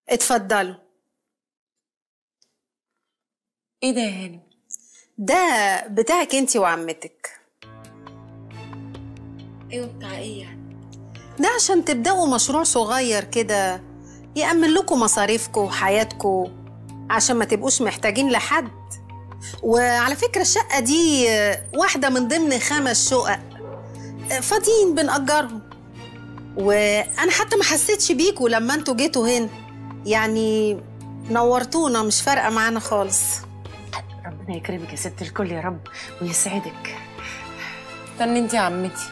اتفضلوا ايه ده يا هانم ده بتاعك انتي وعمتك ايوه بتاع ايه يعني ده عشان تبدأوا مشروع صغير كده يأمن لكم مصاريفكم وحياتكم عشان ما تبقوش محتاجين لحد وعلى فكرة الشقة دي واحدة من ضمن خمس شقق فاضيين بنأجرهم وأنا حتى ما حسيتش بيكوا لما انتوا جيتوا هنا يعني نورتونا مش فارقة معانا خالص ربنا يكرمك يا ست الكل يا رب ويسعدك استني انت يا عمتي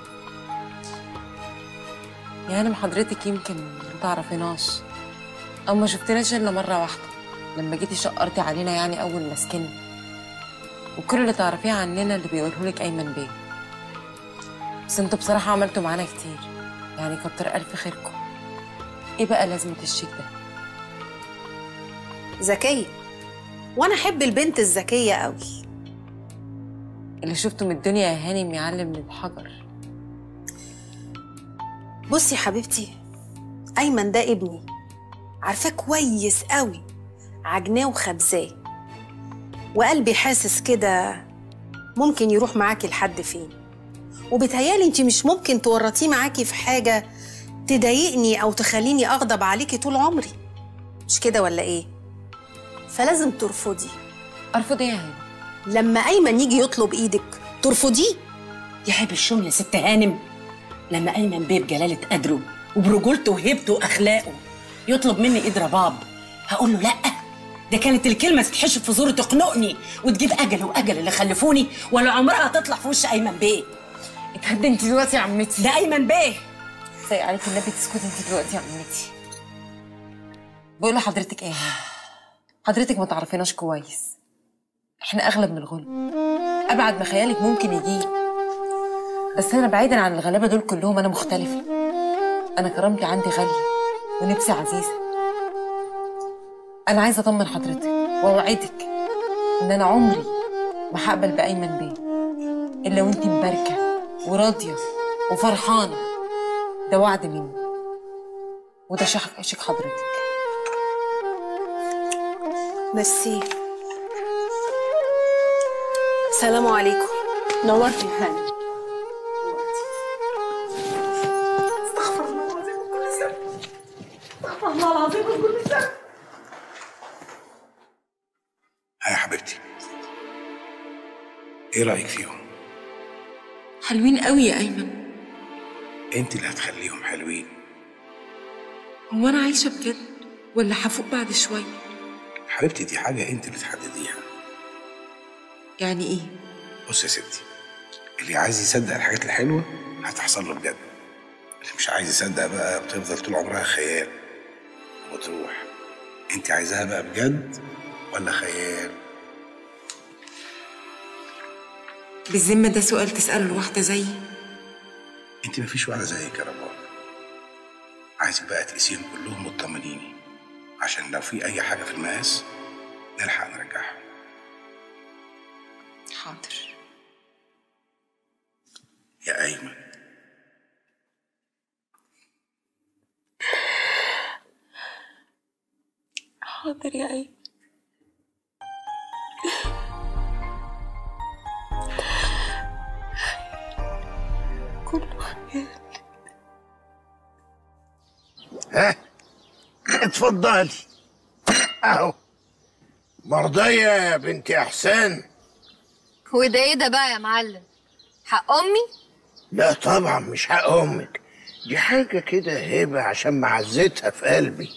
يا هانم حضرتك يمكن ما تعرفيناش او ما شفتناش الا مره واحده لما جيتي شقرتي علينا يعني اول ما سكننا وكل اللي تعرفيه عننا اللي بيقوله لك ايمن بيه بس انتوا بصراحه عملتوا معانا كتير يعني كتر الف خيركم ايه بقى لازمه الشيك ده ذكية وأنا أحب البنت الذكية قوي اللي شفته من الدنيا يا هانم يعلم من الحجر بصي يا حبيبتي أيمن ده ابني عارفاه كويس قوي عجناه وخبزاه وقلبي حاسس كده ممكن يروح معاكي لحد فين وبتهيالي انت مش ممكن تورطيه معاكي في حاجة تضايقني أو تخليني أغضب عليكي طول عمري مش كده ولا إيه؟ فلازم ترفضي ارفض ايه يا هانم لما أيمن يجي يطلب إيدك ترفضيه يا عيب الشغل يا ست هانم لما ايمن بيه بجلاله قدره وبرجولته وهيبته واخلاقه يطلب مني ايد رباب هقول له لا ده كانت الكلمه تتحشف في زوري تخنقني وتجيب اجل واجل اللي خلفوني ولا عمرها هتطلع في وش ايمن بيه اتهدي انت دلوقتي يا عمتي ده ايمن بيه سايق عليك النبي تسكتي انت دلوقتي يا عمتي بقول لحضرتك ايه يا هانم حضرتك ما تعرفيناش كويس احنا اغلب من الغلب ابعد ما خيالك ممكن يجي بس انا بعيدا عن الغلابه دول كلهم انا مختلفه انا كرامتي عندي غاليه ونفسي عزيزه انا عايزه اطمن حضرتك واوعدك ان انا عمري ما هقبل بايمن بيه الا وانت مباركه وراضيه وفرحانه ده وعد مني وده شح في عشق حضرتك ميرسي السلام عليكم نورتي يا هانم ها يا حبيبتي ايه رايك فيهم حلوين قوي يا ايمن انت اللي هتخليهم حلوين هو انا عايشه بجد ولا هفوق بعد شويه حبيبتي دي حاجه انت اللي تحدديها يعني ايه بص يا ستي اللي عايز يصدق الحاجات الحلوه هتحصل له بجد اللي مش عايز يصدق بقى بتفضل طول عمرها خيال وتروح انت عايزاها بقى بجد ولا خيال بالذمه ده سؤال تساله لواحده زيي انت مفيش واحده زيك يا رباب عايزك بقى تقيسيهم كلهم وتطمنيني عشان لو في اي حاجه في المقاس نلحق نرجعها حاضر يا ايمن حاضر يا ايمن كله خير ها اتفضلي اهو مرضية يا بنت احسان وده ايه ده بقى يا معلم حق امي لا طبعا مش حق امك دي حاجة كده هبة عشان معزتها في قلبي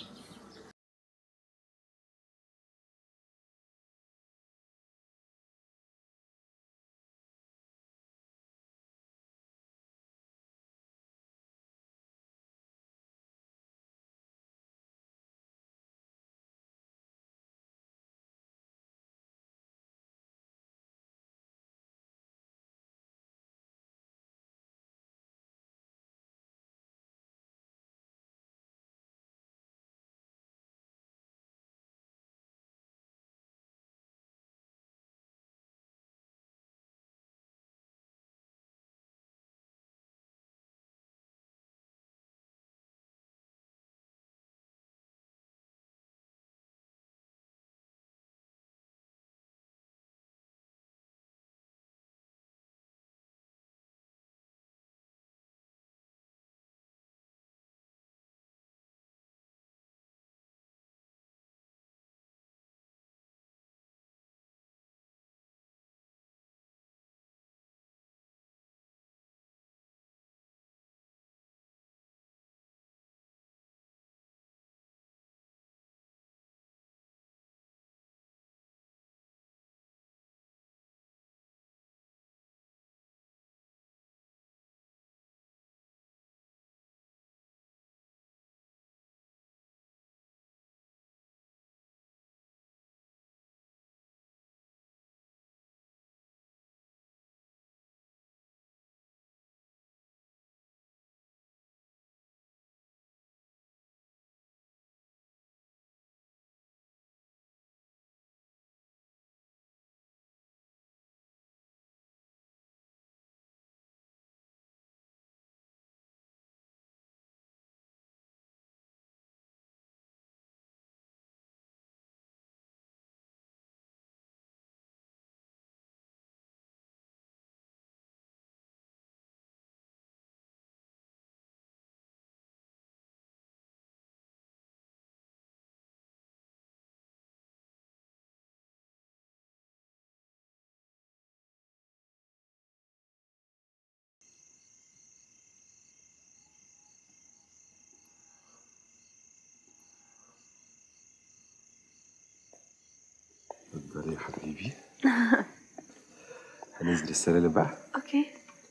هننزل السلالم بقى اوكي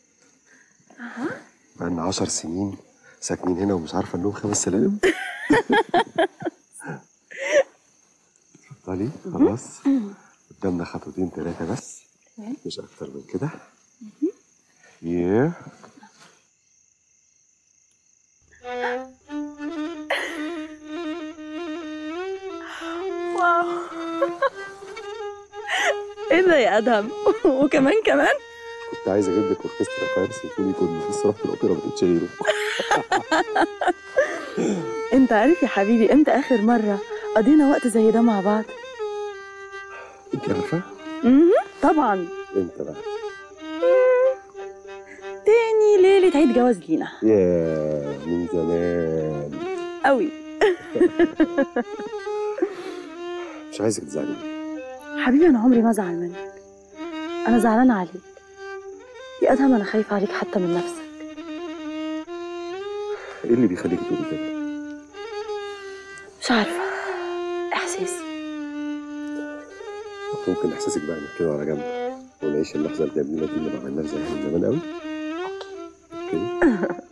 بقالنا عشر سنين ساكنين هنا ومش عارفه انهم خمس سلالم اتفضلي خلاص قدامنا خطوتين ثلاثة بس مش أكتر من كده yeah. واو ايه ده يا ادهم وكمان كمان كنت عايز أجيب لك أوركسترا خير سيمفوني كله بس رحت الأوبرا ما لقيتش غيره انت عارف يا حبيبي امتى اخر مره قضينا وقت زي ده مع بعض أنت عارفة؟ مهم. طبعا امتى بقى؟ تاني ليله عيد جواز لينا ياه من زمان قوي مش عايزك تزعلي حبيبي انا عمري ما ازعل منك انا زعلانه عليك يا ادهم انا خايفه عليك حتى من نفسك إيه اللي بيخليك تقولي كده؟ مش عارفه احساسي طب ممكن إحساسك بقى نركنه على جنب ونعيش اللحظة الجميلة دي اللي ما عملناش زيها من زمان قوي أوكي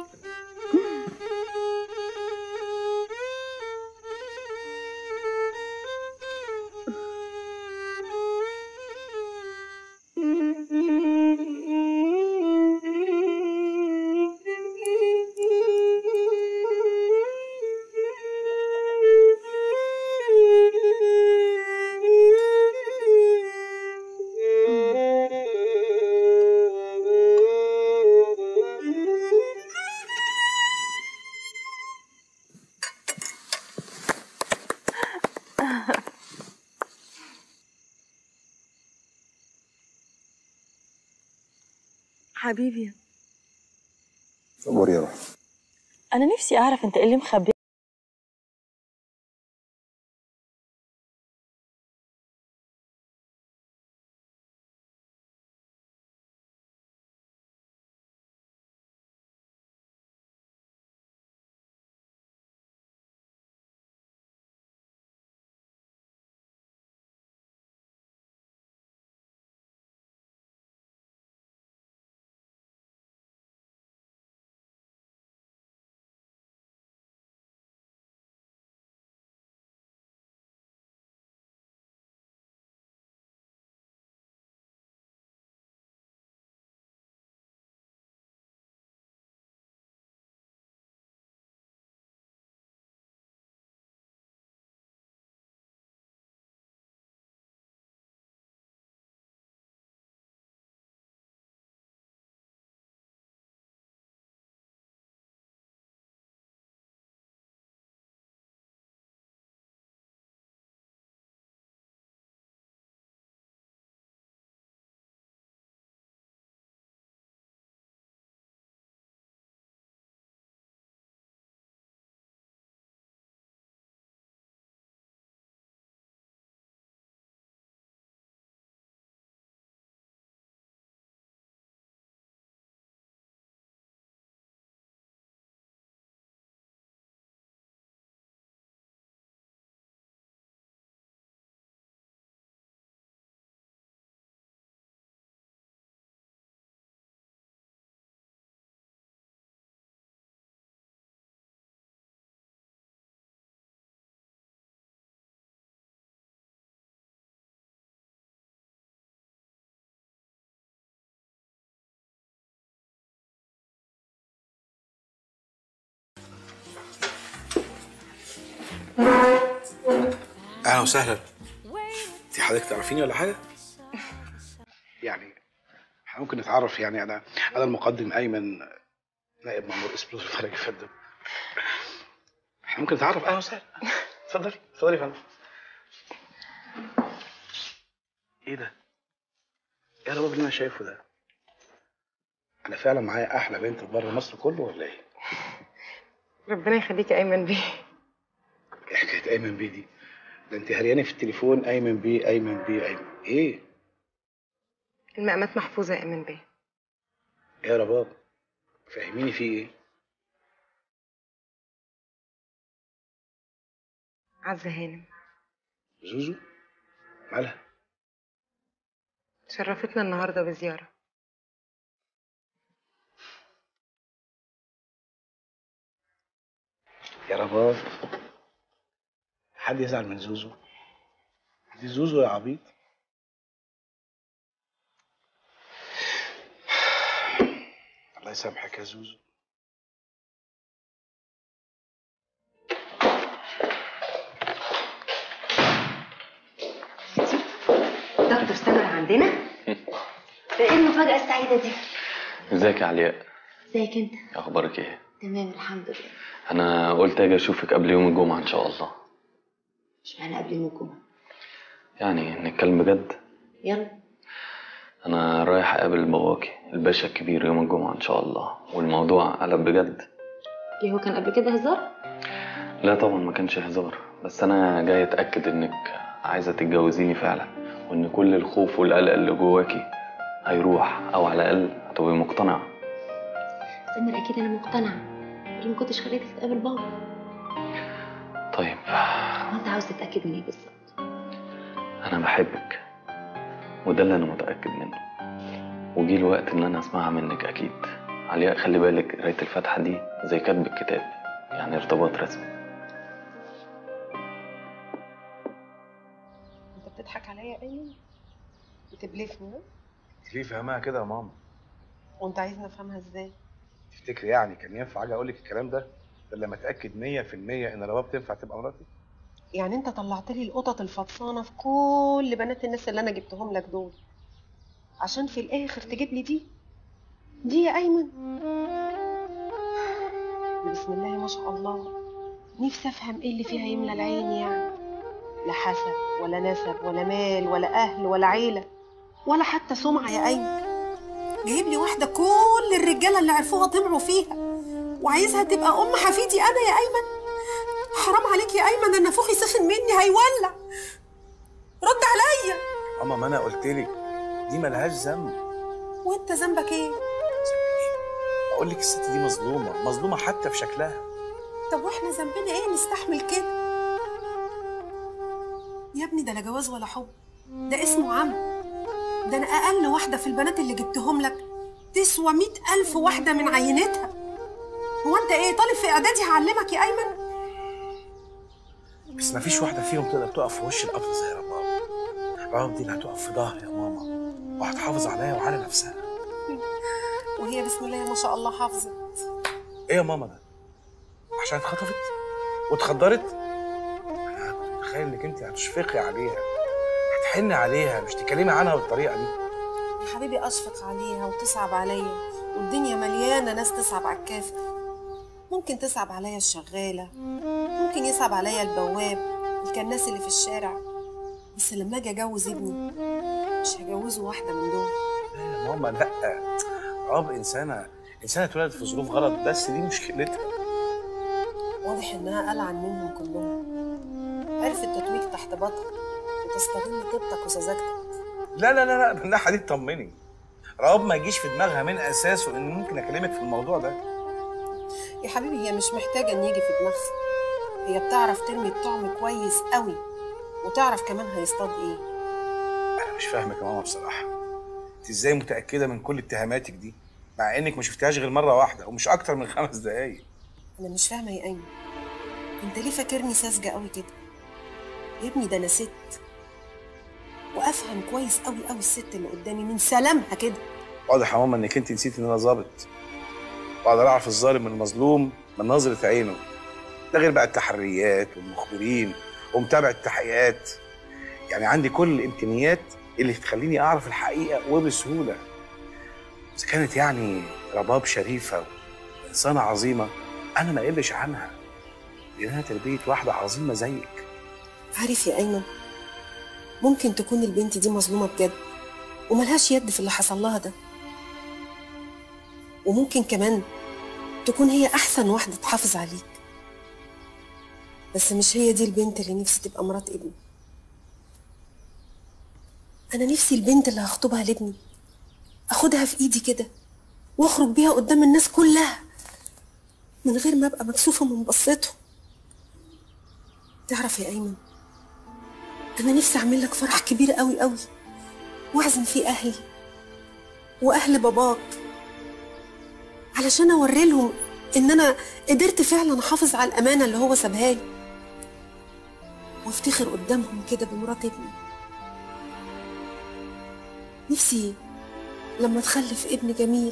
حبيبي أمور يا روح انا نفسي اعرف انت ايه اللي مخبي اهلا وسهلا انت حضرتك تعرفيني ولا حاجه؟ يعني احنا ممكن نتعرف يعني انا انا المقدم ايمن نائب مأمور اسبلوس الفرج يا فندم احنا ممكن نتعرف اهلا وسهلا اتفضلي اتفضلي يا فندم ايه ده؟ ايه الرباب اللي انا شايفه ده؟ انا فعلا معايا احلى بنت في بره مصر كله ولا ايه؟ ربنا يخليك يا ايمن بيه ايه حكايه ايمن بيه دي؟ ده انت هرياني في التليفون ايمن بيه ايمن بيه ايمن ايه؟ المقامات محفوظه يا ايمن بيه ايه يا رباب؟ فهميني في ايه؟ عزه هانم زوزو؟ مالها؟ شرفتنا النهارده بزياره يا رباب حد يزعل من زوزو دي زوزو يا عبيط الله يسامحك يا زوزو دكتور سمر عندنا ده ايه المفاجأة السعيدة دي؟ ازيك يا علياء ازيك انت؟ اخبارك ايه تمام الحمد لله انا قلت اجي اشوفك قبل يوم الجمعه ان شاء الله اشمعنى قبل يوم الجمعة؟ يعني نتكلم بجد يلا انا رايح اقابل باباكي الباشا الكبير يوم الجمعه ان شاء الله والموضوع قلب بجد ايه هو كان قبل كده هزار؟ لا طبعا ما كانش هزار بس انا جاي اتاكد انك عايزه تتجوزيني فعلا وان كل الخوف والقلق اللي جواكي هيروح او على الاقل هتبقي مقتنعه سمر اكيد انا مقتنعة ليه ما كنتش خليتك تقابل بابا؟ طيب هو انت عاوز تتأكد من ايه بالظبط؟ انا بحبك وده اللي انا متاكد منه وجي الوقت ان انا اسمعها منك اكيد علياء خلي بالك قرايه الفاتحه دي زي كتب الكتاب يعني ارتباط رسمي انت بتضحك عليا يا ايمن بتبلفني ها؟ ليه فهمها كده يا ماما وانت عايزني افهمها ازاي تفتكري يعني كان ينفع اجي اقول لك الكلام ده ده لما اتاكد 100% ان رباب تنفع تبقى مراتي يعني انت طلعت لي القطط الفطسانه في كل بنات الناس اللي انا جبتهم لك دول عشان في الاخر تجيب لي دي دي يا ايمن بسم الله ما شاء الله نفسي افهم ايه اللي فيها يملى العين يعني لا حسب ولا نسب ولا مال ولا اهل ولا عيله ولا حتى سمعه يا ايمن جايب لي واحده كل الرجاله اللي عرفوها طمعوا فيها وعايزها تبقى ام حفيدي انا يا ايمن حرام عليك يا ايمن ان نافوخي سخن مني هيولع رد عليا ماما ما انا قلت لك دي ملهاش ذنب وانت ذنبك ايه بقول لك الست دي مظلومه مظلومه حتى في شكلها طب واحنا ذنبنا ايه نستحمل كده يا ابني ده لا جواز ولا حب ده اسمه عم ده انا اقل واحده في البنات اللي جبتهم لك تسوى مئة ألف واحدة من عينتها هو انت ايه طالب في اعدادي هعلمك يا ايمن بس ما فيش واحده فيهم تقدر تقف في وش القطر زي رباب رباب دي اللي هتقف في ظهري يا ماما وهتحافظ عليا وعلى نفسها وهي بسم الله ما شاء الله حافظت ايه يا ماما ده عشان اتخطفت واتخدرت انا كنت متخيل انك انت هتشفقي عليها هتحني عليها مش تكلمي عنها بالطريقه دي يا حبيبي اشفق عليها وتصعب عليا والدنيا مليانه ناس تصعب على الكافر ممكن تصعب عليا الشغاله ممكن يصعب عليا البواب الكناس اللي في الشارع بس لما اجي اجوز ابني مش هجوزه واحده من دول لا يا ماما لا راب انسانه انسانه اتولدت في ظروف غلط بس دي مشكلتها واضح انها ألعن منهم كلهم عرفت تتويك تحت بطن وتستغل طيبتك وسذاجتك لا لا لا لا من الناحيه دي اطمني راب ما يجيش في دماغها من اساسه ان ممكن اكلمك في الموضوع ده يا حبيبي هي مش محتاجه ان يجي في دماغها هي بتعرف ترمي الطعم كويس قوي وتعرف كمان هيصطاد ايه انا مش فاهمك يا ماما بصراحه انت ازاي متاكده من كل اتهاماتك دي مع انك ما شفتهاش غير مره واحده ومش اكتر من خمس دقايق انا مش فاهمه يا ايمن انت ليه فاكرني ساذجه قوي كده يا ابني ده انا ست وافهم كويس قوي قوي الست اللي قدامي من سلامها كده واضح يا ماما انك انت نسيتي ان انا ظابط واقدر اعرف الظالم من المظلوم من نظره عينه ده غير بقى التحريات والمخبرين ومتابعه التحقيقات يعني عندي كل الامكانيات اللي تخليني اعرف الحقيقه وبسهوله اذا كانت يعني رباب شريفه وانسانه عظيمه انا ما اقلش عنها لانها تربيه واحده عظيمه زيك عارف يا ايمن ممكن تكون البنت دي مظلومه بجد وملهاش يد في اللي حصل لها ده وممكن كمان تكون هي احسن واحده تحافظ عليك بس مش هي دي البنت اللي نفسي تبقى مرات ابني انا نفسي البنت اللي هخطبها لابني اخدها في ايدي كده واخرج بيها قدام الناس كلها من غير ما ابقى مكسوفه من بصتهم تعرف يا ايمن انا نفسي اعمل لك فرح كبير قوي قوي واعزم فيه اهلي واهل باباك علشان اوري لهم ان انا قدرت فعلا احافظ على الامانه اللي هو سابها لي وافتخر قدامهم كده بمرات ابني نفسي لما تخلف ابن جميل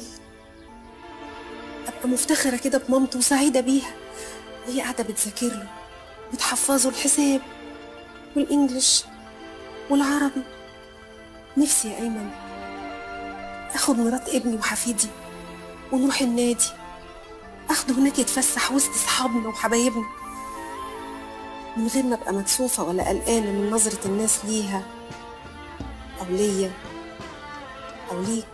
ابقى مفتخره كده بمامته وسعيده بيها وهي قاعده بتذاكر له بتحفظه الحساب والانجليش والعربي نفسي يا ايمن اخد مرات ابني وحفيدي ونروح النادي اخده هناك يتفسح وسط اصحابنا وحبايبنا من غير ما ابقى مكسوفه ولا قلقانه من نظره الناس ليها او ليا او ليك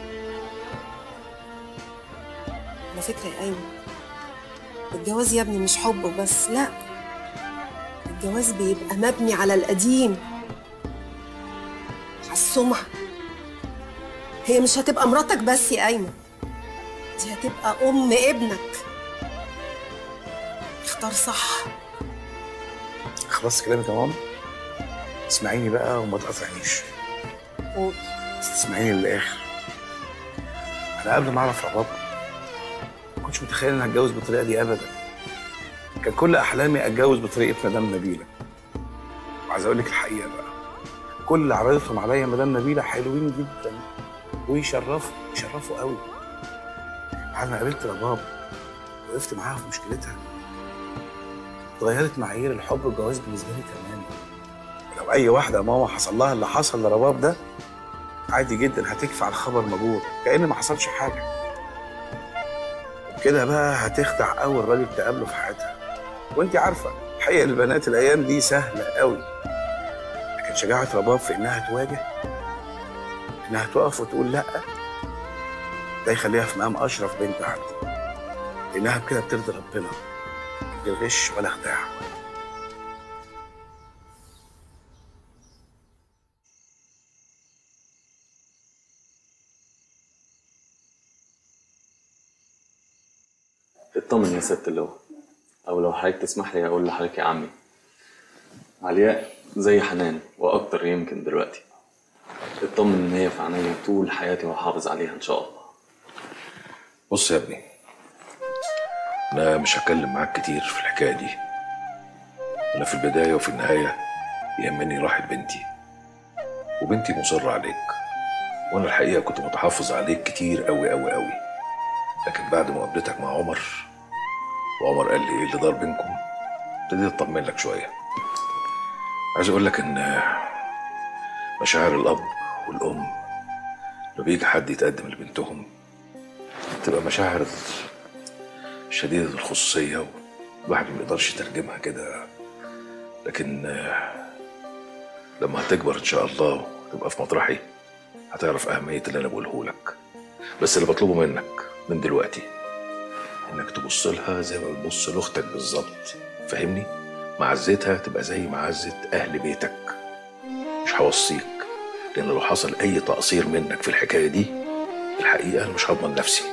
على فكره يا ايمن الجواز يا ابني مش حب وبس لا الجواز بيبقى مبني على القديم على السمعه هي مش هتبقى مراتك بس يا ايمن دي هتبقى ام ابنك اختار صح خلاص كلامك يا ماما اسمعيني بقى وما تقاطعنيش قول بس تسمعيني للاخر انا قبل ما اعرف رباب ما كنتش متخيل اني هتجوز بالطريقه دي ابدا كان كل احلامي اتجوز بطريقه مدام نبيله وعايز اقول لك الحقيقه بقى كل اللي عرضتهم عليا مدام نبيله حلوين جدا ويشرفوا يشرفوا قوي بعد ما قابلت رباب وقفت معاها في مشكلتها اتغيرت معايير الحب والجواز بالنسبه لي تماما لو اي واحده يا ماما حصل لها اللي حصل لرباب ده عادي جدا هتكفي على الخبر مجهول كأن ما حصلش حاجه كده بقى هتخدع اول راجل تقابله في حياتها وانت عارفه حقيقه البنات الايام دي سهله قوي لكن شجاعه رباب في انها تواجه انها تقف وتقول لا ده يخليها في مقام اشرف بنت عندي لانها بكده بترضي ربنا من غير غش ولا خداع اطمن يا ست اللواء او لو حضرتك تسمح لي اقول لحضرتك يا عمي علياء زي حنان واكتر يمكن دلوقتي اطمن ان هي في عينيا طول حياتي وهحافظ عليها ان شاء الله بص يا ابني انا مش هتكلم معاك كتير في الحكايه دي انا في البدايه وفي النهايه يهمني راحه بنتي وبنتي مصره عليك وانا الحقيقه كنت متحفظ عليك كتير قوي قوي قوي لكن بعد مقابلتك مع عمر وعمر قال لي ايه اللي دار بينكم ابتديت اطمن لك شويه عايز اقول لك ان مشاعر الاب والام لما بيجي حد يتقدم لبنتهم تبقى مشاعر شديدة الخصوصية والواحد ما يقدرش يترجمها كده لكن آه، لما هتكبر إن شاء الله وتبقى في مطرحي هتعرف أهمية اللي أنا بقوله لك بس اللي بطلبه منك من دلوقتي إنك تبص لها زي ما بتبص لأختك بالظبط فاهمني؟ معزتها تبقى زي معزة أهل بيتك مش هوصيك لأن لو حصل أي تقصير منك في الحكاية دي الحقيقة أنا مش هضمن نفسي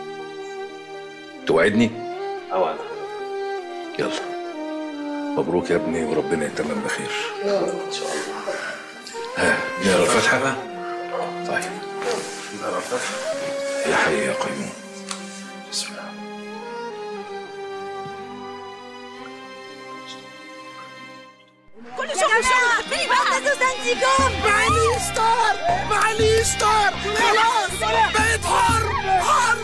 توعدني؟ اوعد يلا مبروك يا ابني وربنا يتمم بخير ان شاء الله ها نقرا الفاتحة بقى؟ طيب نقرا الفاتحة يا حي يا قيوم بسم الله كل شغل شغل فين بقى سوسان جم معليش طار معليش طار خلاص بقيت حر حر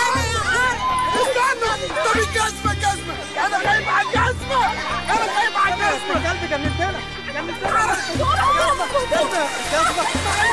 استنى طب الجزمة جزمة انا خايف على الجزمة انا خايف على الجزمة قلبي جملتنا جملتنا جزمة جزمة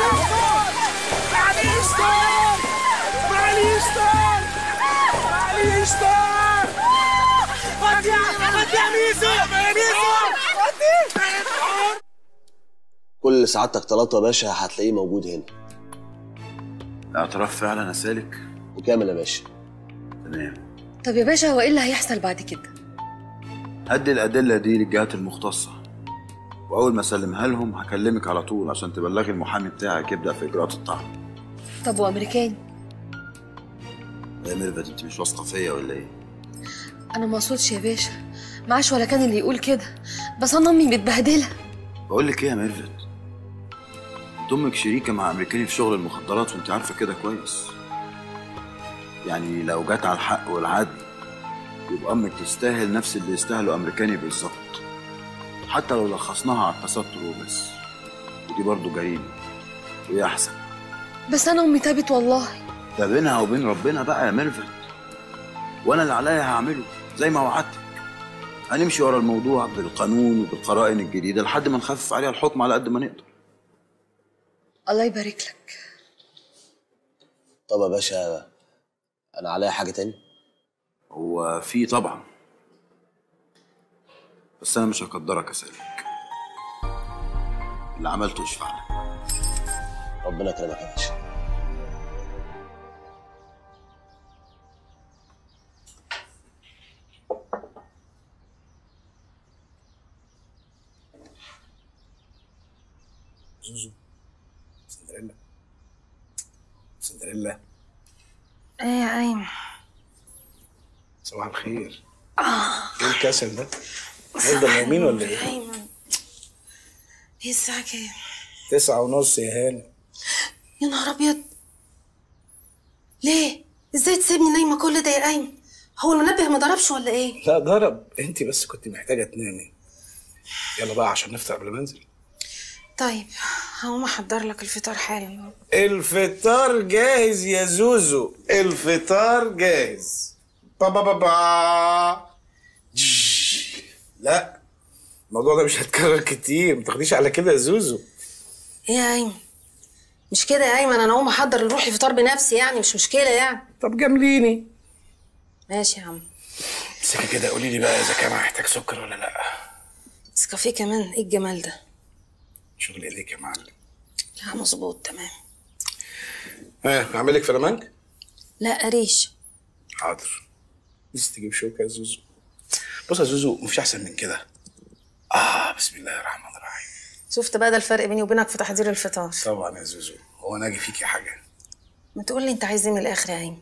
معليش طار معليش طار معليش طار ودي ودي يا ميزو ميزو ودي كل اللي سعادتك طلبته يا باشا هتلاقيه موجود هنا اعتراف فعلا يا سالك وكامل يا باشا تمام طب يا باشا هو ايه اللي هيحصل بعد كده هدي الادله دي للجهات المختصه واول ما اسلمها لهم هكلمك على طول عشان تبلغي المحامي بتاعك يبدا في اجراءات الطعن طب وامريكاني يا ميرفت انت مش واثقه فيا ولا ايه انا ما اقصدش يا باشا معاش ولا كان اللي يقول كده بس انا امي متبهدله بقول لك ايه يا ميرفت انت امك شريكه مع امريكاني في شغل المخدرات وانت عارفه كده كويس يعني لو جت على الحق والعدل يبقى امك تستاهل نفس اللي يستاهله امريكاني بالظبط حتى لو لخصناها على التستر وبس ودي برضه جريمه وهي احسن بس انا امي تابت والله ده بينها وبين ربنا بقى يا ميرفت وانا اللي عليا هعمله زي ما وعدتك هنمشي ورا الموضوع بالقانون وبالقرائن الجديده لحد ما نخفف عليها الحكم على قد ما نقدر الله يبارك لك طب يا باشا انا عليا حاجه تاني هو في طبعا بس انا مش هقدرك اسالك اللي عملته يشفع لك ربنا يكرمك يا باشا زوزو سندريلا سندريلا ايه يا ايمن صباح الخير ايه الكسل ده؟ هنفضل نايمين ولا ايه؟ ايمن هي الساعة كام؟ تسعة ونص يا هاني يا نهار ابيض ليه؟ ازاي تسيبني نايمة كل ده يا ايمن؟ هو المنبه ما ضربش ولا ايه؟ لا ضرب انت بس كنت محتاجة تنامي يلا بقى عشان نفطر قبل ما انزل طيب هقوم احضر لك الفطار حالا الفطار جاهز يا زوزو الفطار جاهز بابا بابا جش. لا الموضوع ده مش هيتكرر كتير ما تاخديش على كده يا زوزو ايه يا ايمن؟ مش كده يا ايمن انا اقوم احضر لروحي فطار بنفسي يعني مش مشكلة يعني طب جامليني ماشي يا عم امسكي كده قولي لي بقى اذا كان محتاج سكر ولا لا نسكافيه كمان ايه الجمال ده؟ شغل ايديك يا معلم لا مظبوط تمام ها اعمل لك فلامنك لا قريش حاضر بس تجيب شوكه يا زوزو بص يا زوزو مفيش احسن من كده اه بسم الله الرحمن الرحيم شفت بقى ده الفرق بيني وبينك في تحضير الفطار طبعا يا زوزو هو انا اجي فيكي حاجه ما تقول لي انت عايز ايه من الاخر يا ايمن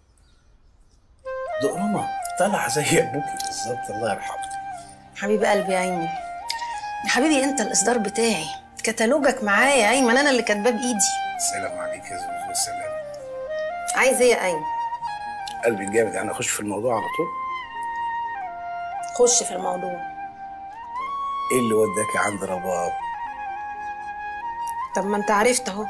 دقرمه طالعه زي ابوكي بالظبط الله يرحمه حبيب قلبي يا ايمن يا حبيبي انت الاصدار بتاعي كتالوجك معايا يا ايمن انا اللي كاتباه بايدي السلام عليك يا زوزو السلام عايز ايه يا ايمن قلبي الجامد انا اخش في الموضوع على طول خش في الموضوع ايه اللي وداك عند رباب طب ما انت عرفت اهو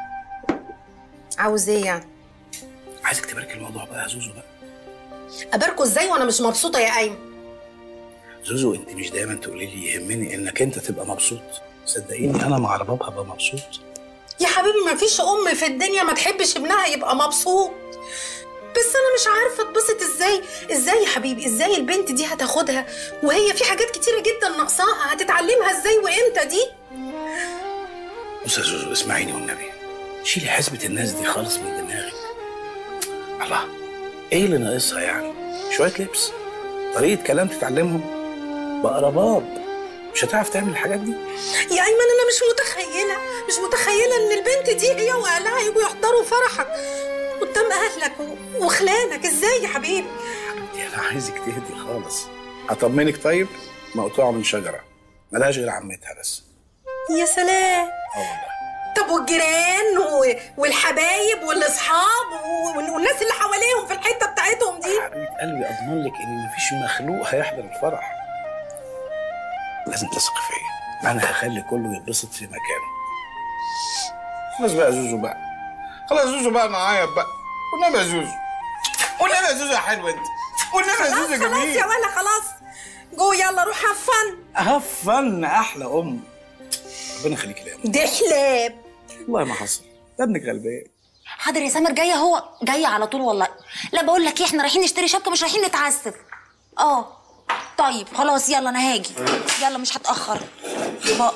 عاوز ايه يعني عايزك تبارك الموضوع بقى يا زوزو بقى اباركه ازاي وانا مش مبسوطه يا ايمن زوزو انت مش دايما تقولي لي يهمني انك انت تبقى مبسوط صدقيني انا مع رباب هبقى مبسوط يا حبيبي ما فيش ام في الدنيا ما تحبش ابنها يبقى مبسوط بس انا مش عارفه اتبسط ازاي ازاي يا حبيبي ازاي البنت دي هتاخدها وهي في حاجات كتيره جدا ناقصاها هتتعلمها ازاي وامتى دي بص يا زوزو اسمعيني والنبي شيلي حسبة الناس دي خالص من دماغك الله ايه اللي ناقصها يعني شوية لبس طريقة كلام تتعلمهم بقى رباب مش هتعرف تعمل الحاجات دي يا ايمن انا مش متخيله مش متخيله ان البنت دي هي واهلها يجوا يحضروا فرحك قدام اهلك و- وخلانك ازاي يا حبيبي دي انا عايزك تهدي خالص اطمنك طيب مقطوعة من شجرة ملهاش غير عمتها بس يا سلام اه والله طب والجيران و... والحبايب والاصحاب و... والناس اللي حواليهم في الحته بتاعتهم دي حبيبة قلبي اضمن لك ان مفيش مخلوق هيحضر الفرح لازم تثق فيا انا هخلي كله يتبسط في مكانه خلاص بقى يا زوزو بقى خلاص يا زوزو بقى معايا بقى والنبي يا زوزو والنبي يا زوزو يا حلو انت والنبي يا خلاص زوزو خلاص جميل يا ولا خلاص جو يلا روح هفن هفن احلى ام ربنا يخليك ليا دي حلاب والله ما حصل ده ابنك غلبان حاضر يا سامر جايه هو جايه على طول والله لا بقول لك ايه احنا رايحين نشتري شبكه مش رايحين نتعسف اه طيب خلاص يلا انا هاجي يلا مش هتاخر بقى.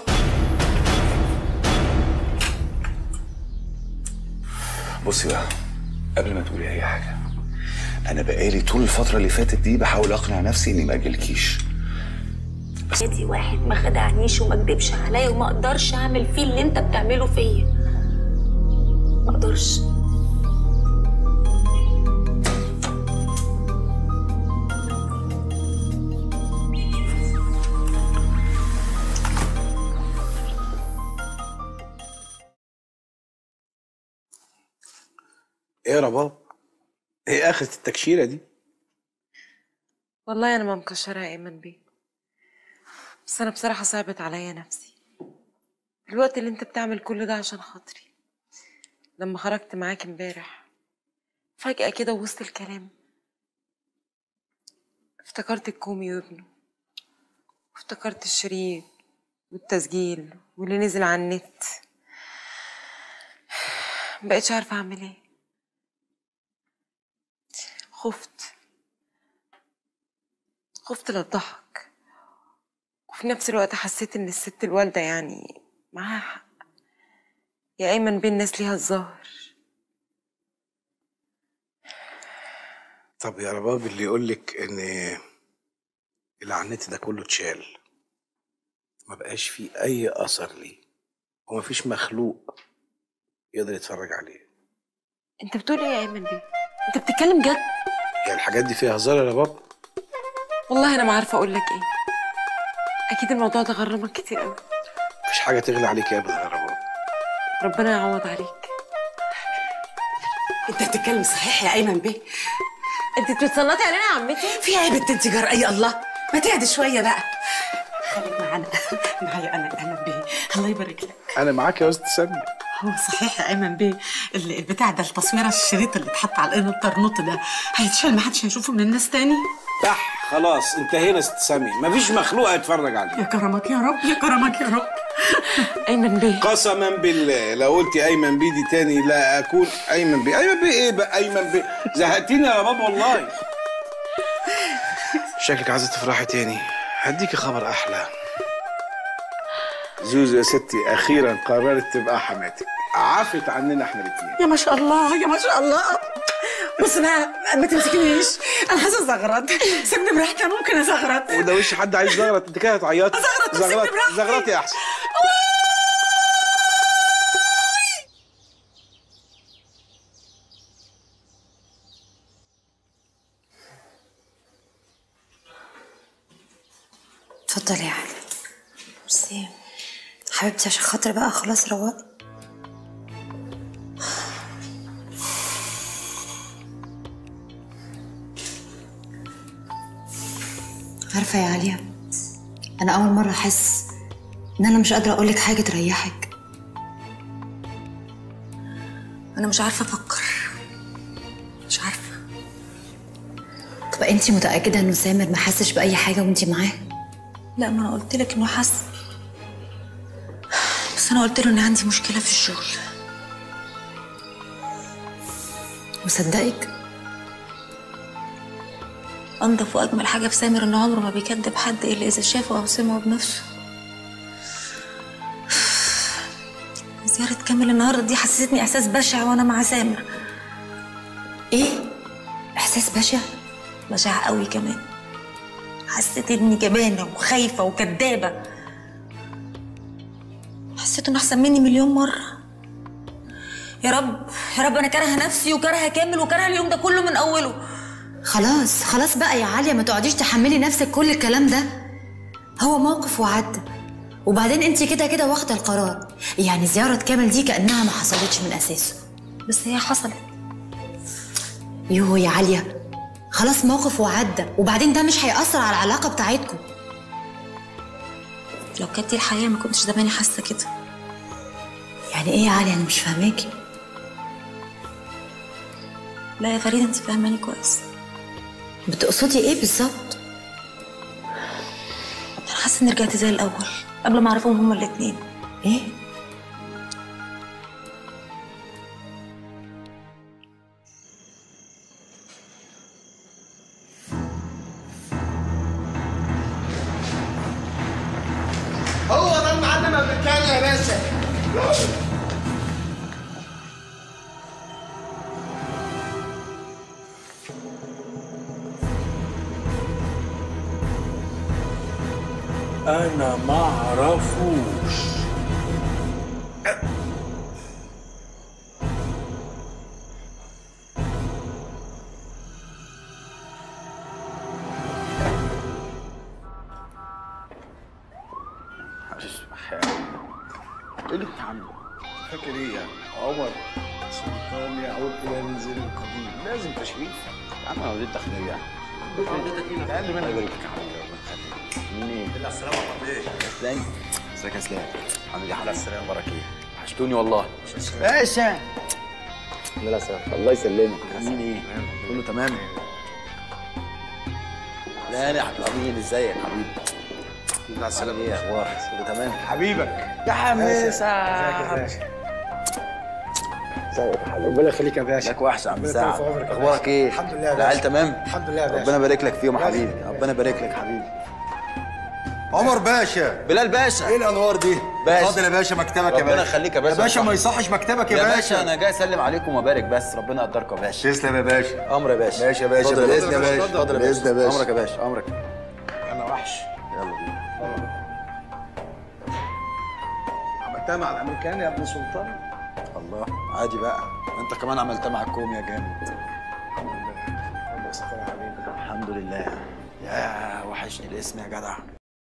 بصي بقى قبل ما تقولي اي حاجه انا بقالي طول الفتره اللي فاتت دي بحاول اقنع نفسي اني ما اجيلكيش دي واحد ما خدعنيش وما كدبش عليا وما اقدرش اعمل فيه اللي انت بتعمله فيا ما اقدرش ايه يا رباب ايه اخرة التكشيرة دي والله انا ما مكشره يا ايمن بيه بس انا بصراحه صعبت عليا نفسي الوقت اللي انت بتعمل كل ده عشان خاطري لما خرجت معاك امبارح فجأة كده وسط الكلام افتكرت الكومي وابنه وافتكرت الشريط والتسجيل واللي نزل على النت مبقتش عارفة أعمل إيه خفت خفت للضحك وفي نفس الوقت حسيت إن الست الوالدة يعني معاها حق يا أيمن بين الناس ليها الظاهر طب يا رباب اللي يقول لك ان اللي على النت ده كله اتشال ما بقاش فيه اي اثر ليه ومفيش مخلوق يقدر يتفرج عليه أنت بتقول إيه يا أيمن بيه؟ أنت بتتكلم جد؟ يعني الحاجات دي فيها هزار يا رباب والله أنا ما عارفة أقول لك إيه أكيد الموضوع ده غرمك كتير قوي مفيش حاجه تغلى عليك ابدا يا رباب ربنا يعوض عليك انت بتتكلم صحيح يا ايمن بيه انت بتتصنطي علينا يا عمتي في ايه يا بنت انت جرأة الله ما تهدي شويه بقى خليك معانا معايا انا ايمن بيه الله يبارك لك انا معاك يا استاذ سامي هو صحيح يا ايمن بيه ال- البتاع ده التصويره الشريط اللي اتحط على الانترنت ده هيتشال ما حدش هيشوفه من الناس تاني صح خلاص انتهينا يا ست سامي مفيش مخلوق هيتفرج عليه يا كرمك يا رب يا كرمك يا رب ايمن بيه قسما بالله لو قلتي ايمن بيه دي تاني لا اكون ايمن بيه ايمن بيه ايه بقى ايمن بيه زهقتيني يا رباب والله شكلك عايزه تفرحي تاني هديكي خبر احلى زوزو يا ستي اخيرا قررت تبقى حماتك عفت عننا احنا الاثنين يا ما شاء الله يا ما شاء الله بص بقى ما تمسكنيش انا حاسه زغرط سيبني براحتي أنا ممكن ازغرط وده وش حد عايز زغرط انت كده هتعيطي أزغرط، سيبني زغرط براحتي. زغرطي احسن اتفضلي يا علي ميرسي حبيبتي عشان خاطر بقى خلاص رواق عارفة يا عليا أنا أول مرة أحس إن أنا مش قادرة أقولك حاجة تريحك أنا مش عارفة أفكر مش عارفة طب أنتي متأكدة إنه سامر ما حسش بأي حاجة وأنتي معاه؟ لا ما أنا قلت لك إنه حس بس أنا قلت له إن عندي مشكلة في الشغل وصدقك أنضف وأجمل حاجة في سامر إنه عمره ما بيكذب حد إلا إذا شافه أو سمعه بنفسه زيارة كامل النهاردة دي حسستني إحساس بشع وأنا مع سامر إيه؟ إحساس بشع؟ بشع قوي كمان حسيت إني جبانة وخايفة وكدابة حسيت إنه أحسن مني مليون مرة يا رب يا رب أنا كارهة نفسي وكارهة كامل وكارهة اليوم ده كله من أوله خلاص خلاص بقى يا عالية ما تقعديش تحملي نفسك كل الكلام ده هو موقف وعدى وبعدين انت كده كده واخده القرار يعني زيارة كامل دي كأنها ما حصلتش من أساسه بس هي حصلت يوه يا عالية خلاص موقف وعدى وبعدين ده مش هيأثر على العلاقة بتاعتكم لو كانت دي الحقيقة ما كنتش زماني حاسة كده يعني ايه يا عالية أنا مش فاهماكي لا يا فريدة أنت فاهماني كويس بتقصدي ايه بالظبط أنا حاسة إني رجعت زي الأول قبل ما أعرفهم هما الاتنين ايه هو ده المعلم امريكاني يا باشا انا ما اعرفوش ايه اللي انت عامله؟ فاكر ايه يعني؟ عمر سلطان يا يعود الى منزل القديم لازم تشريف يا عم انا وديت داخليه اقل منها يبارك لك يا حبيبي الله يخليك منين؟ بالله السلامة يا اسلام ازيك يا اسلام؟ عامل ايه يا حبيبي؟ السلام بارك ايه؟ وحشتوني والله باشا لا سلام الله يسلمك عاملين ايه؟ كله تمام؟ لا يا حبيبي ازيك حبيبي؟ لا السلام ايه اخبارك؟ كله تمام؟ حبيبك يا حميسة ازيك يا باشا ازيك يا حبيبي ربنا يخليك يا باشا لك وحش يا عم ربنا سعد يطول في عمرك يا اخبارك باشا. ايه؟ الحمد لله يا العيال باشا. تمام؟ الحمد لله يا باشا ربنا يبارك لك فيهم يا باشا. حبيبي ربنا يبارك لك حبيبي عمر باشا بلال باشا ايه الانوار دي؟ باشا اتفضل يا باشا مكتبك يا ربنا باشا. يخليك يا باشا يا باشا ما يصحش مكتبك يا يا باشا. باشا انا جاي اسلم عليكم وابارك بس ربنا يقدركم يا باشا تسلم يا باشا امر يا باشا ماشي يا باشا. اتفضل يا بإذن يا باشا باشا. اتفضل يا بإذن يا باشا باشا. امرك يا باشا امرك انا وحش يلا بينا عملتها مع الامريكان يا ابن سلطان الله عادي بقى انت كمان عملتها مع الكوم يا جامد الله يستر يا حبيبي الحمد لله يا وحشني الاسم يا جدع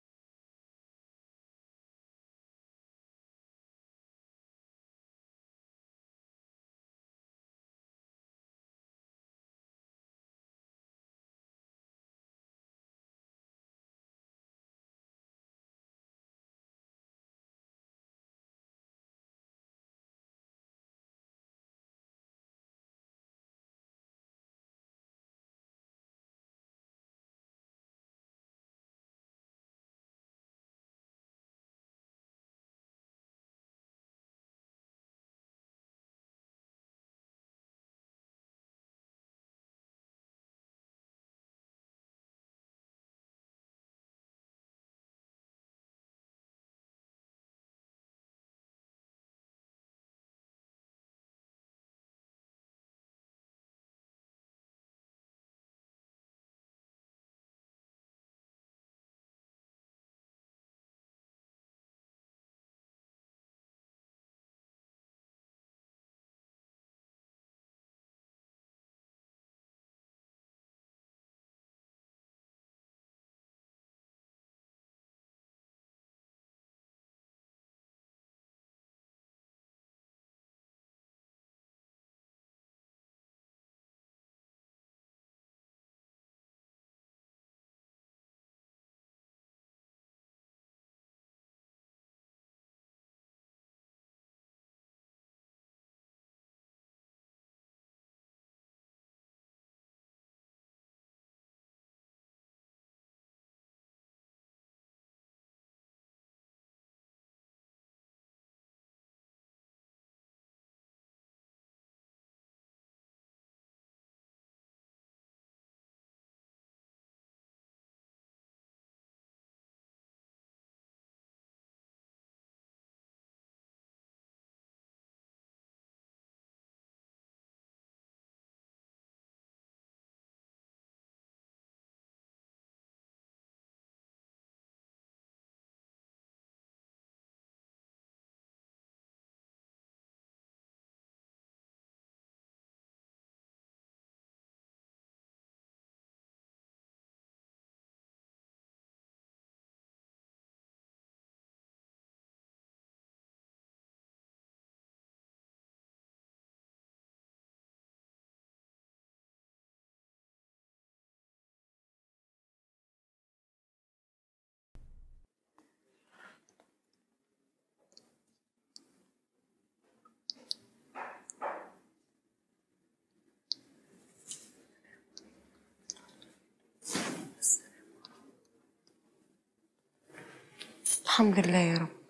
الحمد لله يا رب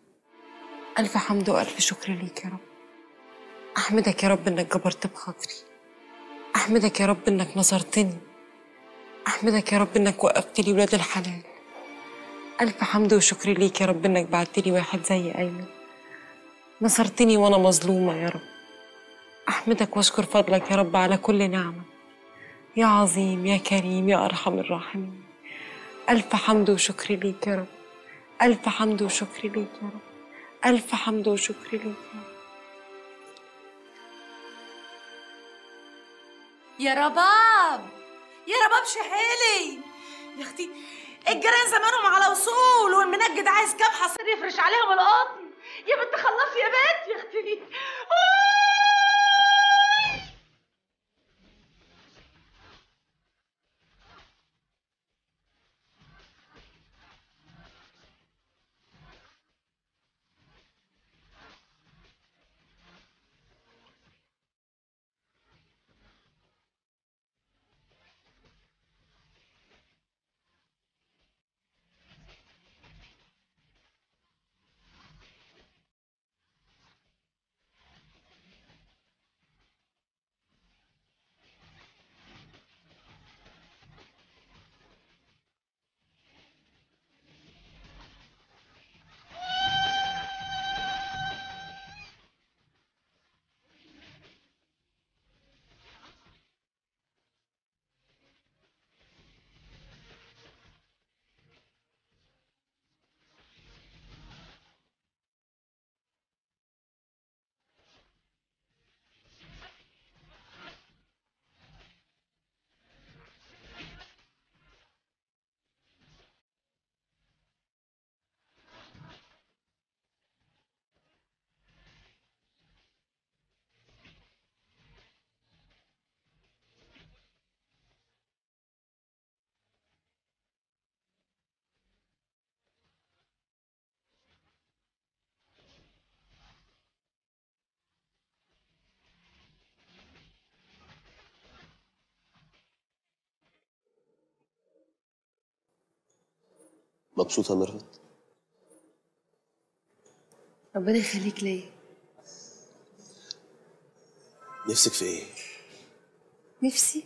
ألف حمد وألف شكر ليك يا رب أحمدك يا رب إنك جبرت بخاطري أحمدك يا رب إنك نصرتني أحمدك يا رب إنك وقفت لي ولاد الحلال ألف حمد وشكر ليك يا رب إنك بعت لي واحد زي أيمن نصرتني وأنا مظلومة يا رب أحمدك وأشكر فضلك يا رب على كل نعمة يا عظيم يا كريم يا أرحم الراحمين ألف حمد وشكر ليك يا رب ألف حمد وشكر ليك يا رب ألف حمد وشكر ليك يا رب يا رباب يا رباب شحيلي يا اختي الجيران زمانهم على وصول والمنجد عايز كام حصير يفرش عليهم القطن يا بنت خلصي يا بنت يا اختي مبسوطة يا ميرفت؟ ربنا يخليك ليا نفسك في ايه؟ نفسي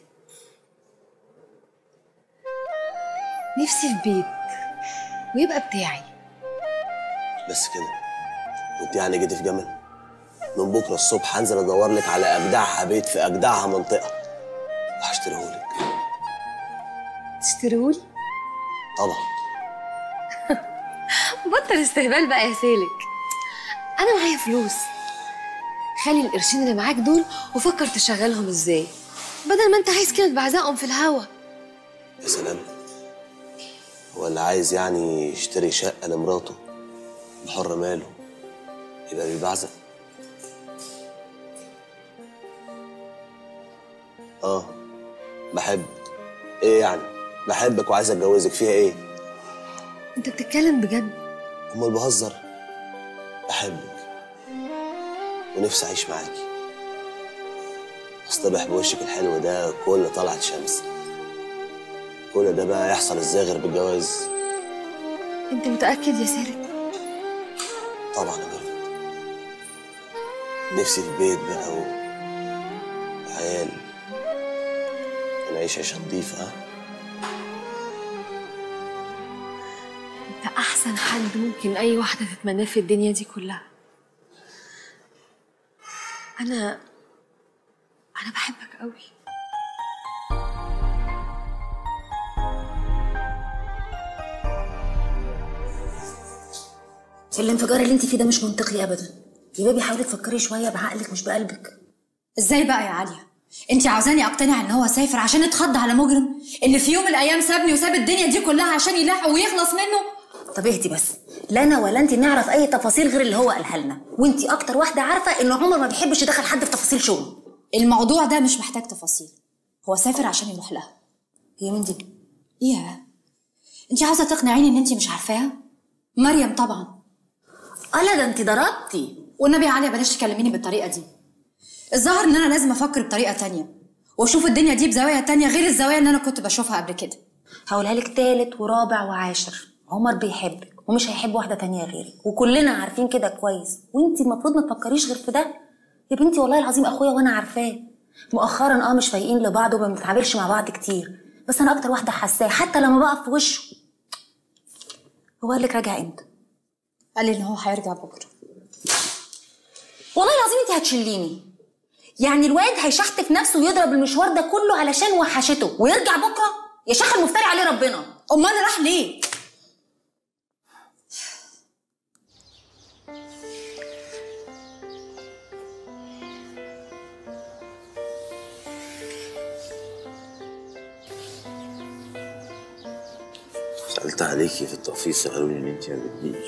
نفسي في بيت ويبقى بتاعي بس كده انت يعني جيتي في جمل من بكره الصبح هنزل ادور لك على اجدعها بيت في اجدعها منطقه وهشتريهولك تشتريهولي طبعا بطل استهبال بقى يا سالك انا معايا فلوس خلي القرشين اللي معاك دول وفكر تشغلهم ازاي بدل ما انت عايز كده بعزقهم في الهوا يا سلام هو اللي عايز يعني يشتري شقه لمراته بحر ماله يبقى بيبعزق اه بحبك ايه يعني بحبك وعايز اتجوزك فيها ايه انت بتتكلم بجد امال بهزر بحبك ونفسي اعيش معاكي اصطبح بوشك الحلو ده كل طلعت شمس كل ده بقى يحصل ازاي غير بالجواز انت متاكد يا سالك طبعا يا مريم نفسي في بيت بقى و... وعيال ونعيش عيشه نضيفه ها انت احسن حد ممكن اي واحده تتمناه في الدنيا دي كلها انا انا بحبك قوي الانفجار اللي انت فيه ده مش منطقي ابدا يا بيبي حاولي تفكري شويه بعقلك مش بقلبك ازاي بقى يا عاليه انت عاوزاني اقتنع ان هو سافر عشان اتخض على مجرم اللي في يوم من الايام سابني وساب الدنيا دي كلها عشان يلاحق ويخلص منه طب اهدي بس لا انا ولا انت نعرف اي تفاصيل غير اللي هو قالها لنا وانت اكتر واحده عارفه ان عمر ما بيحبش يدخل حد في تفاصيل شغله الموضوع ده مش محتاج تفاصيل هو سافر عشان يروح لها هي مين دي ايه انت عاوزه تقنعيني ان انت مش عارفاها مريم طبعا اه لا ده انت ضربتي والنبي يا عاليه بلاش تكلميني بالطريقه دي الظاهر ان انا لازم افكر بطريقه تانية واشوف الدنيا دي بزاويه تانية غير الزوايا اللي انا كنت بشوفها قبل كده هقولها لك تالت ورابع وعاشر عمر بيحبك ومش هيحب واحده تانية غيرك وكلنا عارفين كده كويس وانت المفروض ما تفكريش غير في ده يا بنتي والله العظيم اخويا وانا عارفاه مؤخرا اه مش فايقين لبعض وما بنتعاملش مع بعض كتير بس انا اكتر واحده حاساه حتى لما بقف في وشه هو قال لك راجع امتى قال لي ان هو هيرجع بكره والله العظيم انت هتشليني يعني الواد هيشحتف نفسه ويضرب المشوار ده كله علشان وحشته ويرجع بكره يا شيخ المفتري عليه ربنا امال راح ليه سألت عليكي في التقفيص قالوا لي ان انت ما بتجيش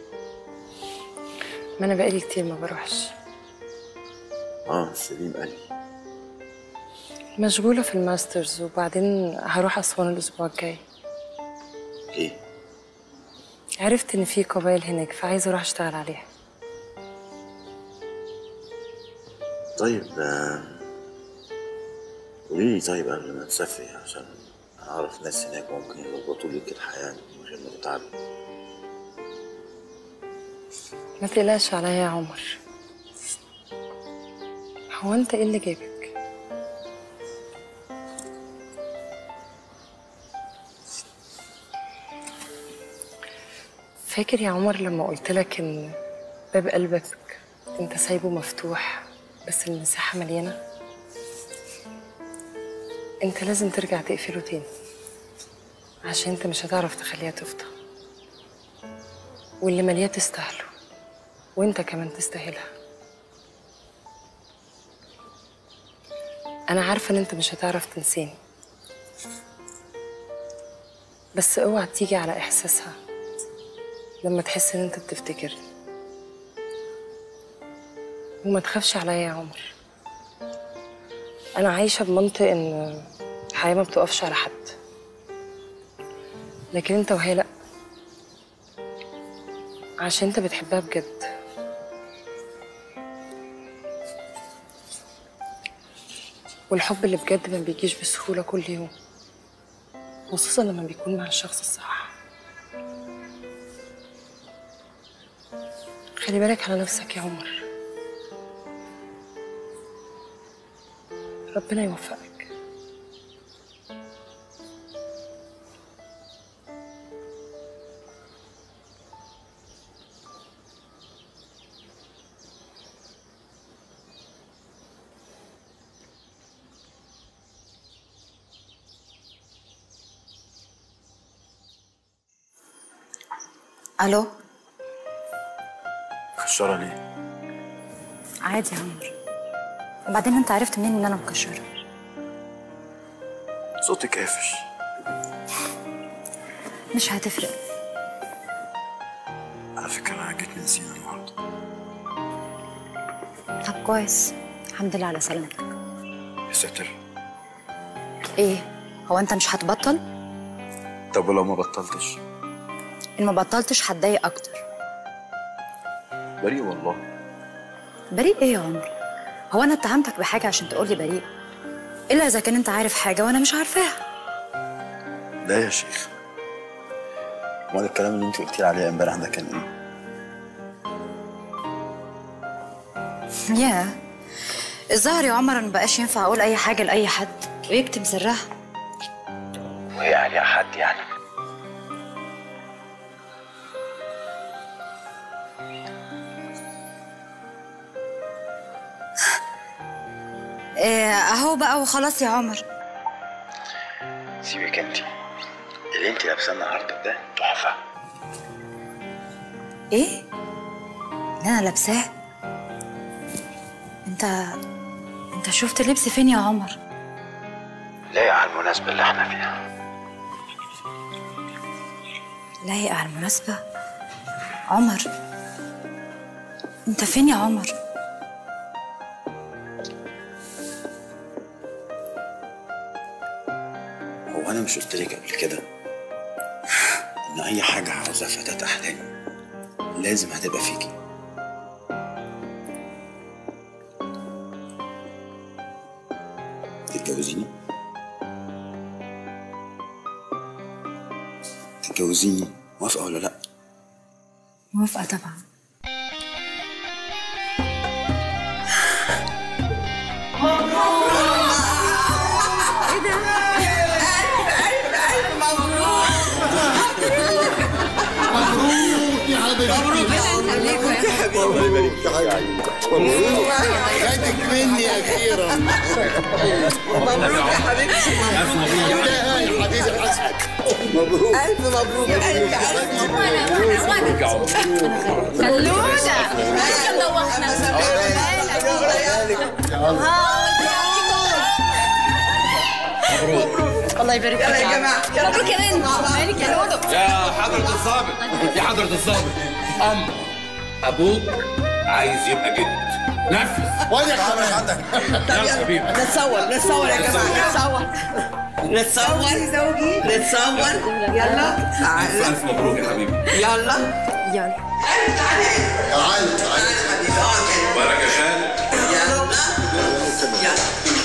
ما انا بقالي كتير ما بروحش اه سليم قال لي مشغولة في الماسترز وبعدين هروح أسوان الأسبوع الجاي ايه عرفت إن في قبائل هناك فعايزة أروح أشتغل عليها طيب آه، قولي لي طيب قبل ما تسافري عشان اعرف ناس هناك ممكن يظبطوا لك الحياه من غير ما تتعبي ما تقلقش عليا يا عمر هو أنت إيه اللي جابك؟ فاكر يا عمر لما قلت لك إن باب قلبك أنت سايبه مفتوح بس المساحة مليانة؟ أنت لازم ترجع تقفله تاني عشان أنت مش هتعرف تخليها تفضى واللي ملياه تستاهله وأنت كمان تستاهلها أنا عارفة إن أنت مش هتعرف تنساني بس اوعى تيجي على إحساسها لما تحس إن أنت بتفتكرني وما تخافش عليا يا عمر أنا عايشة بمنطق إن الحياة ما بتقفش على حد لكن أنت وهي لأ عشان أنت بتحبها بجد والحب اللي بجد ما بيجيش بسهولة كل يوم خصوصا لما بيكون مع الشخص الصح خلي بالك على نفسك يا عمر ربنا يوفقك الو مكشره ليه؟ عادي يا عمر وبعدين انت عرفت منين ان انا مكشره صوتك قافش مش هتفرق على فكره انا جيت من سينا النهارده طب كويس الحمد لله على سلامتك يا ساتر ايه هو انت مش هتبطل طب ولو ما بطلتش ان ما بطلتش هتضايق اكتر بريء والله بريء ايه يا عمر هو انا اتهمتك بحاجه عشان تقولي بريء الا اذا كان انت عارف حاجه وانا مش عارفاها لا يا شيخ امال الكلام اللي انت قلتي عليه امبارح ده كان ايه؟ يا الظاهر يا عمر ان مبقاش ينفع اقول اي حاجه لاي حد ويكتم سرها وهي عليها حد يعني إيه اهو بقى وخلاص يا عمر سيبك انت اللي انت لابساه النهارده ده تحفه ايه اللي انا لابساه انت انت شفت اللبس فين يا عمر لايق على المناسبه اللي احنا فيها لايق على المناسبه عمر انت فين يا عمر هو انا مش قلت لك قبل كده ان اي حاجه عاوزها فتاه احلامي لازم هتبقى فيكي تتجوزيني تتجوزيني موافقه ولا لا موافقه طبعا ايه ده؟ ألف مبروك مبروك يا حبيبي مبروك يا حبيبي الله يبارك في حياتك مبروك خدك مني اخيرا مبروك يا حبيبتي الف مبروك يا حبيبي حسن مبروك ألف مبروك ألف مبروك يا عمر خلونا الله يبارك يلا يا جماعة يلا مبروك يا بنت مالك يا لولو يا حضرة الضابط يا حضرة الضابط أمر أبوك عايز يبقى جد نفذ وانا حضرتك عندك يلا يا حبيبي نتصور نتصور يا جماعة نتصور نتصور نتصور يلا تعالى ألف مبروك يا حبيبي يلا يلا تعال تعال بارك يا خالد يلا يلا